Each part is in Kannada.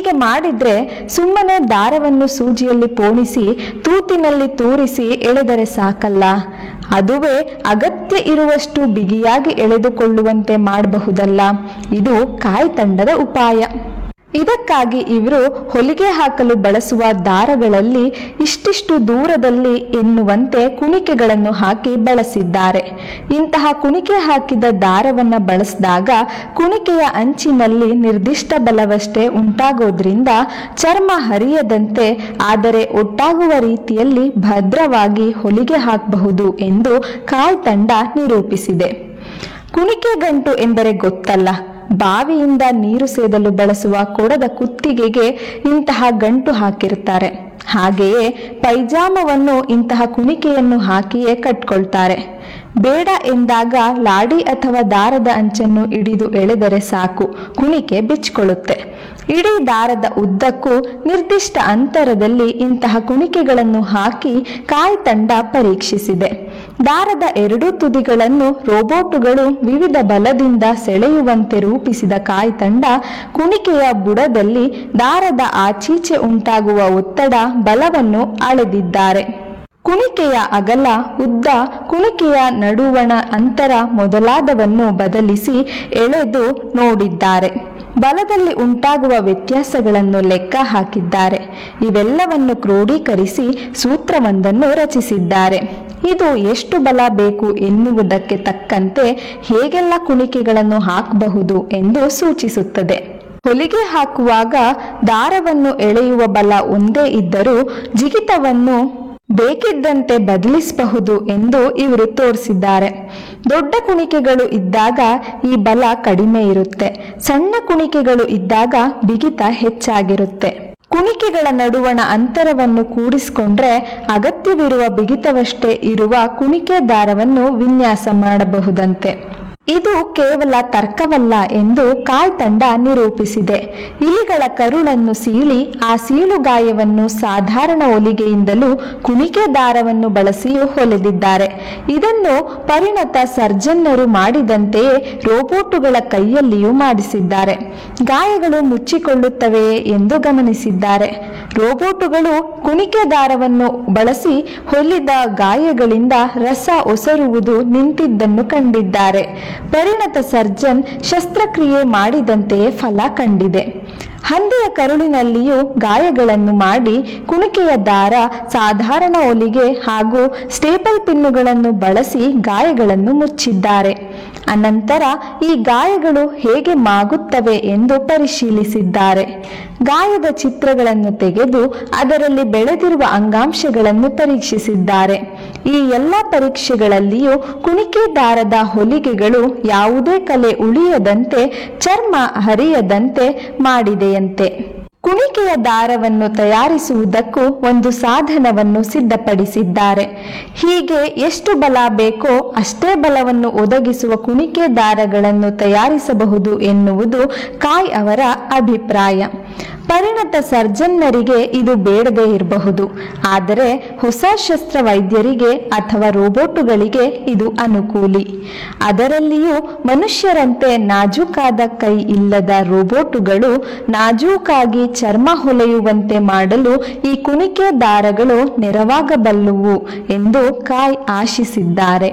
ಹೀಗೆ ಮಾಡಿದ್ರೆ ಸುಮ್ಮನೆ ದಾರವನ್ನು ಸೂಜಿಯಲ್ಲಿ ಪೋಣಿಸಿ ತೂತಿನಲ್ಲಿ ತೂರಿಸಿ ಎಳೆದರೆ ಸಾಕಲ್ಲ ಅದುವೇ ಅಗತ್ಯ ಇರುವಷ್ಟು ಬಿಗಿಯಾಗಿ ಎಳೆದುಕೊಳ್ಳುವಂತೆ ಮಾಡಬಹುದಲ್ಲ ಇದು ಕಾಯ್ತಂಡದ ಉಪಾಯ ಇದಕ್ಕಾಗಿ ಇವರು ಹೊಲಿಗೆ ಹಾಕಲು ಬಳಸುವ ದಾರಗಳಲ್ಲಿ ಇಷ್ಟಿಷ್ಟು ದೂರದಲ್ಲಿ ಎನ್ನುವಂತೆ ಕುಣಿಕೆಗಳನ್ನು ಹಾಕಿ ಬಳಸಿದ್ದಾರೆ ಇಂತಹ ಕುಣಿಕೆ ಹಾಕಿದ ದಾರವನ್ನ ಬಳಸಿದಾಗ ಕುಣಿಕೆಯ ಅಂಚಿನಲ್ಲಿ ನಿರ್ದಿಷ್ಟ ಬಲವಷ್ಟೇ ಉಂಟಾಗೋದ್ರಿಂದ ಚರ್ಮ ಹರಿಯದಂತೆ ಆದರೆ ಒಟ್ಟಾಗುವ ರೀತಿಯಲ್ಲಿ ಭದ್ರವಾಗಿ ಹೊಲಿಗೆ ಹಾಕಬಹುದು ಎಂದು ಕಾಯ್ ತಂಡ ನಿರೂಪಿಸಿದೆ ಕುಣಿಕೆ ಗಂಟು ಎಂದರೆ ಗೊತ್ತಲ್ಲ ಬಾವಿಯಿಂದ ನೀರು ಸೇದಲು ಬಳಸುವ ಕೊಡದ ಕುತ್ತಿಗೆಗೆ ಇಂತಹ ಗಂಟು ಹಾಕಿರ್ತಾರೆ ಹಾಗೆಯೇ ಪೈಜಾಮವನ್ನು ಇಂತಹ ಕುಣಿಕೆಯನ್ನು ಹಾಕಿಯೇ ಕಟ್ಕೊಳ್ತಾರೆ ಬೇಡ ಎಂದಾಗ ಲಾಡಿ ಅಥವಾ ದಾರದ ಅಂಚನ್ನು ಹಿಡಿದು ಎಳೆದರೆ ಸಾಕು ಕುಣಿಕೆ ಬಿಚ್ಕೊಳ್ಳುತ್ತೆ ಇಡೀ ದಾರದ ಉದ್ದಕ್ಕೂ ನಿರ್ದಿಷ್ಟ ಅಂತರದಲ್ಲಿ ಇಂತಹ ಕುಣಿಕೆಗಳನ್ನು ಹಾಕಿ ಕಾಯ್ ತಂಡ ಪರೀಕ್ಷಿಸಿದೆ ದಾರದ ಎರಡೂ ತುದಿಗಳನ್ನು ರೋಬೋಟುಗಳು ವಿವಿಧ ಬಲದಿಂದ ಸೆಳೆಯುವಂತೆ ರೂಪಿಸಿದ ಕಾಯ್ ತಂಡ ಕುಣಿಕೆಯ ಬುಡದಲ್ಲಿ ದಾರದ ಆಚೀಚೆ ಉಂಟಾಗುವ ಒತ್ತಡ ಬಲವನ್ನು ಅಳೆದಿದ್ದಾರೆ ಕುಣಿಕೆಯ ಅಗಲ ಉದ್ದ ಕುಣಿಕೆಯ ನಡುವಣ ಅಂತರ ಮೊದಲಾದವನ್ನು ಬದಲಿಸಿ ಎಳೆದು ನೋಡಿದ್ದಾರೆ ಬಲದಲ್ಲಿ ಉಂಟಾಗುವ ವ್ಯತ್ಯಾಸಗಳನ್ನು ಲೆಕ್ಕ ಹಾಕಿದ್ದಾರೆ ಇವೆಲ್ಲವನ್ನು ಕ್ರೋಢೀಕರಿಸಿ ಸೂತ್ರವೊಂದನ್ನು ರಚಿಸಿದ್ದಾರೆ ಇದು ಎಷ್ಟು ಬಲ ಬೇಕು ಎನ್ನುವುದಕ್ಕೆ ತಕ್ಕಂತೆ ಹೇಗೆಲ್ಲ ಕುಣಿಕೆಗಳನ್ನು ಹಾಕಬಹುದು ಎಂದು ಸೂಚಿಸುತ್ತದೆ ಹೊಲಿಗೆ ಹಾಕುವಾಗ ದಾರವನ್ನು ಎಳೆಯುವ ಬಲ ಒಂದೇ ಇದ್ದರೂ ಜಿಗಿತವನ್ನು ಬೇಕಿದ್ದಂತೆ ಬದಲಿಸಬಹುದು ಎಂದು ಇವರು ತೋರಿಸಿದ್ದಾರೆ ದೊಡ್ಡ ಕುಣಿಕೆಗಳು ಇದ್ದಾಗ ಈ ಬಲ ಕಡಿಮೆ ಇರುತ್ತೆ ಸಣ್ಣ ಕುಣಿಕೆಗಳು ಇದ್ದಾಗ ಬಿಗಿತ ಹೆಚ್ಚಾಗಿರುತ್ತೆ ಕುಣಿಕೆಗಳ ನಡುವಣ ಅಂತರವನ್ನು ಕೂಡಿಸಿಕೊಂಡ್ರೆ ಅಗತ್ಯವಿರುವ ಬಿಗಿತವಷ್ಟೇ ಇರುವ ಕುಣಿಕೆ ದಾರವನ್ನು ವಿನ್ಯಾಸ ಮಾಡಬಹುದಂತೆ ಇದು ಕೇವಲ ತರ್ಕವಲ್ಲ ಎಂದು ಕಾಯ್ ತಂಡ ನಿರೂಪಿಸಿದೆ ಇಲಿಗಳ ಕರುಳನ್ನು ಸೀಳಿ ಆ ಸೀಳುಗಾಯವನ್ನು ಸಾಧಾರಣ ಹೊಲಿಗೆಯಿಂದಲೂ ಕುಣಿಕೆ ದಾರವನ್ನು ಬಳಸಿಯೂ ಹೊಲೆದಿದ್ದಾರೆ ಇದನ್ನು ಪರಿಣತ ಸರ್ಜನ್ನರು ಮಾಡಿದಂತೆಯೇ ರೋಬೋಟುಗಳ ಕೈಯಲ್ಲಿಯೂ ಮಾಡಿಸಿದ್ದಾರೆ ಗಾಯಗಳು ಮುಚ್ಚಿಕೊಳ್ಳುತ್ತವೆಯೇ ಎಂದು ಗಮನಿಸಿದ್ದಾರೆ ರೋಬೋಟುಗಳು ಕುಣಿಕೆ ದಾರವನ್ನು ಬಳಸಿ ಹೊಲಿದ ಗಾಯಗಳಿಂದ ರಸ ಒಸರುವುದು ನಿಂತಿದ್ದನ್ನು ಕಂಡಿದ್ದಾರೆ ಪರಿಣತ ಸರ್ಜನ್ ಶಸ್ತ್ರಕ್ರಿಯೆ ಮಾಡಿದಂತೆಯೇ ಫಲ ಕಂಡಿದೆ ಹಂದಿಯ ಕರುಳಿನಲ್ಲಿಯೂ ಗಾಯಗಳನ್ನು ಮಾಡಿ ಕುಣಿಕೆಯ ದಾರ ಸಾಧಾರಣ ಹೊಲಿಗೆ ಹಾಗೂ ಸ್ಟೇಪಲ್ ಪಿನ್ನುಗಳನ್ನು ಬಳಸಿ ಗಾಯಗಳನ್ನು ಮುಚ್ಚಿದ್ದಾರೆ ಅನಂತರ ಈ ಗಾಯಗಳು ಹೇಗೆ ಮಾಗುತ್ತವೆ ಎಂದು ಪರಿಶೀಲಿಸಿದ್ದಾರೆ ಗಾಯದ ಚಿತ್ರಗಳನ್ನು ತೆಗೆದು ಅದರಲ್ಲಿ ಬೆಳೆದಿರುವ ಅಂಗಾಂಶಗಳನ್ನು ಪರೀಕ್ಷಿಸಿದ್ದಾರೆ ಈ ಎಲ್ಲ ಪರೀಕ್ಷೆಗಳಲ್ಲಿಯೂ ಕುಣಿಕೆ ದಾರದ ಹೊಲಿಗೆಗಳು ಯಾವುದೇ ಕಲೆ ಉಳಿಯದಂತೆ ಚರ್ಮ ಹರಿಯದಂತೆ ಮಾಡಿದೆಯಂತೆ ಕುಣಿಕೆಯ ದಾರವನ್ನು ತಯಾರಿಸುವುದಕ್ಕೂ ಒಂದು ಸಾಧನವನ್ನು ಸಿದ್ಧಪಡಿಸಿದ್ದಾರೆ ಹೀಗೆ ಎಷ್ಟು ಬಲ ಬೇಕೋ ಅಷ್ಟೇ ಬಲವನ್ನು ಒದಗಿಸುವ ಕುಣಿಕೆ ದಾರಗಳನ್ನು ತಯಾರಿಸಬಹುದು ಎನ್ನುವುದು ಕಾಯ್ ಅವರ ಅಭಿಪ್ರಾಯ ಪರಿಣತ ಸರ್ಜನ್ನರಿಗೆ ಇದು ಬೇಡದೇ ಇರಬಹುದು ಆದರೆ ಹೊಸ ಶಸ್ತ್ರ ವೈದ್ಯರಿಗೆ ಅಥವಾ ರೋಬೋಟುಗಳಿಗೆ ಇದು ಅನುಕೂಲಿ ಅದರಲ್ಲಿಯೂ ಮನುಷ್ಯರಂತೆ ನಾಜೂಕಾದ ಕೈ ಇಲ್ಲದ ರೋಬೋಟುಗಳು ನಾಜೂಕಾಗಿ ಚರ್ಮ ಹೊಲೆಯುವಂತೆ ಮಾಡಲು ಈ ಕುಣಿಕೆ ದಾರಗಳು ನೆರವಾಗಬಲ್ಲುವು ಎಂದು ಕಾಯ್ ಆಶಿಸಿದ್ದಾರೆ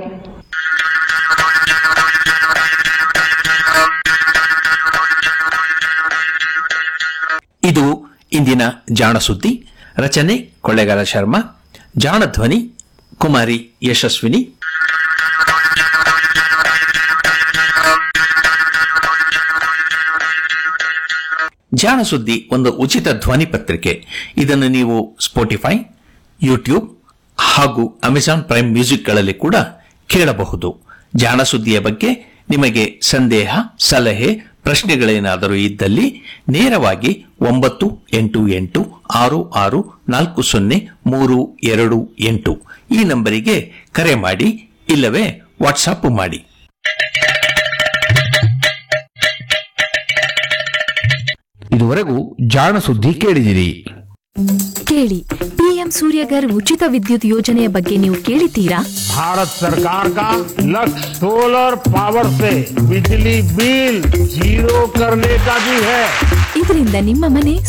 ಇದು ಇಂದಿನ ಜಾಣ ಸುದ್ದಿ ರಚನೆ ಕೊಳ್ಳೆಗಾಲ ಶರ್ಮಾ ಜಾಣ ಧ್ವನಿ ಕುಮಾರಿ ಯಶಸ್ವಿನಿ ಜಾಣ ಸುದ್ದಿ ಒಂದು ಉಚಿತ ಧ್ವನಿ ಪತ್ರಿಕೆ ಇದನ್ನು ನೀವು ಸ್ಪೋಟಿಫೈ ಯೂಟ್ಯೂಬ್ ಹಾಗೂ ಅಮೆಜಾನ್ ಪ್ರೈಮ್ ಮ್ಯೂಸಿಕ್ಗಳಲ್ಲಿ ಕೂಡ ಕೇಳಬಹುದು ಜಾಣ ಸುದ್ದಿಯ ಬಗ್ಗೆ ನಿಮಗೆ ಸಂದೇಹ ಸಲಹೆ ಪ್ರಶ್ನೆಗಳೇನಾದರೂ ಇದ್ದಲ್ಲಿ ನೇರವಾಗಿ ಒಂಬತ್ತು ಎಂಟು ಎಂಟು ಆರು ಆರು ನಾಲ್ಕು ಸೊನ್ನೆ ಮೂರು ಎರಡು ಎಂಟು ಈ ನಂಬರಿಗೆ ಕರೆ ಮಾಡಿ ಇಲ್ಲವೇ ವಾಟ್ಸಾಪ್ ಮಾಡಿ ಇದುವರೆಗೂ ಜಾಣ ಸುದ್ದಿ ಕೇಳಿದಿರಿ ಕೇಳಿ ಪಿಎಂ ಸೂರ್ಯಗರ್ ಉಚಿತ ವಿದ್ಯುತ್ ಯೋಜನೆಯ ಬಗ್ಗೆ ನೀವು ಕೇಳಿದ್ದೀರಾ भारत सरकार का लक्ष्य सोलर पावर से बिजली बिल जीरो करने का भी है ಇದರಿಂದ ನಿಮ್ಮ ಮನೆ